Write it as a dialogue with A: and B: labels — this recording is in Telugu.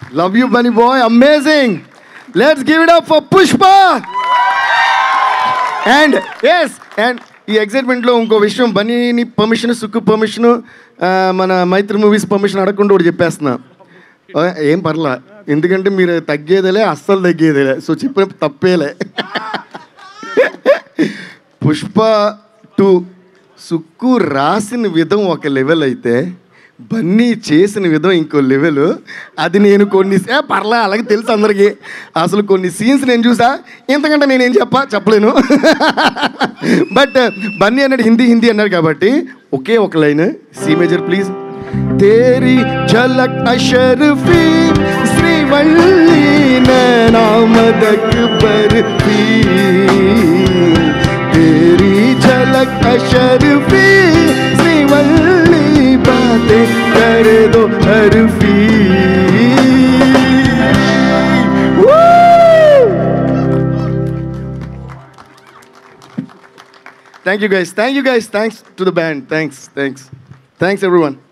A: Love you Bunny boy amazing let's give it up for Pushpa and S and ఈ ఎగ్జైట్మెంట్లో ఇంకో విషయం బనీని పర్మిషన్ సుక్కు పర్మిషన్ మన మైత్రి మూవీస్ పర్మిషన్ అడగకుండా ఒకటి చెప్పేస్తున్నా ఆ, ఏం పర్లా ఎందుకంటే మీరు తగ్గేదేలే అస్సలు తగ్గేదేలే సో చెప్పిన తప్పేలే పుష్ప టూ సుక్కు రాసిన విధం ఒక లెవెల్ అయితే బన్నీ చేసిన విధం ఇంకో లెవెల్ అది నేను కొన్ని ఏ, పర్లే అలాగే తెలుసు అందరికీ అసలు కొన్ని సీన్స్ నేను చూసా ఇంతకంటే నేనేం చెప్పా చెప్పలేను బట్ బన్నీ అన్నాడు హిందీ హిందీ అన్నాడు కాబట్టి ఒకే ఒక లైన్ సి మేజర్ ప్లీజ్ తేరీ ఝలక్ అషర్ఫీ శ్రీవల్లి నామదక్ బర్ఫీ तेरी झलक अशरफी श्रीवल्ली बातें कर दो हरफी Thank you guys. Thank you guys. Thanks to the band. Thanks. Thanks. Thanks everyone.